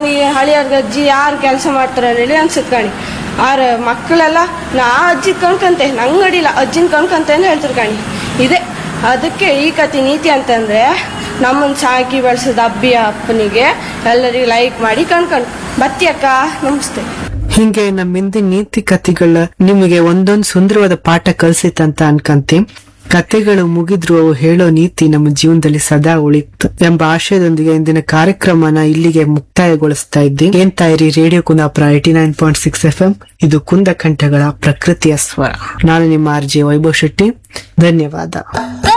ಅಮ್ಮಿ ಹಳಿಯರ್ಗ ಅಜ್ಜಿ ಯಾರು ಕೆಲಸ ಮಾಡ್ತಾರ ಹೇಳಿ ಅನ್ಸುತ್ತೆ ಕಣಿ ಆರ ಮಕ್ಕಳೆಲ್ಲ ನಾ ಅಜ್ಜಿ ಕಣ್ಕಂತೆ ನಂಗೆ ಅಡಿಲ್ಲ ಅಜ್ಜಿನ ಕಣ್ಕಂತೆ ಅಂತ ಹೇಳ್ತಾರೆ ಕಣಿ ಇದೆ ಅದಕ್ಕೆ ಈ ಕತೆ ನೀತಿ ಅಂತಂದ್ರೆ ನಮ್ಮನ್ನ ಸಾಕಿ ಬೆಳೆಸಿದ ಅಬ್ಬಿ ಅಪ್ಪನಿಗೆ ಎಲ್ಲರಿಗೂ ಲೈಕ್ ಮಾಡಿ ಕಣ್ಕಂಡು ಬತ್ತಿ ಅಕ್ಕ ನಮಸ್ತೆ ಹಿಂಗೆ ನಮ್ಮ ಹಿಂದಿನ ನೀತಿ ಕಥೆಗಳ ನಿಮಗೆ ಒಂದೊಂದು ಸುಂದರವಾದ ಪಾಠ ಕಲ್ಸಿತ್ತಂತ ಅನ್ಕಂತೀವಿ ಕತೆಗಳು ಮುಗಿದ್ರು ಅವು ಹೇಳೋ ನೀತಿ ನಮ್ಮ ಜೀವನದಲ್ಲಿ ಸದಾ ಉಳಿತು ಎಂಬ ಆಶಯದೊಂದಿಗೆ ಇಂದಿನ ಕಾರ್ಯಕ್ರಮನ ಇಲ್ಲಿಗೆ ಮುಕ್ತಾಯಗೊಳಿಸ್ತಾ ಇದ್ದಿ ಏನ್ ತಾಯಿರಿ radio Kundapura eighty nine point six F M ಇದು ಕುಂದ ಕಂಠಗಳ ಪ್ರಕೃತಿಯ ಸ್ವರ ನಾನು ನಿಮ್ಮ ಆರ್ ಜೆ ವೈಭವ್ ಶೆಟ್ಟಿ ಧನ್ಯವಾದ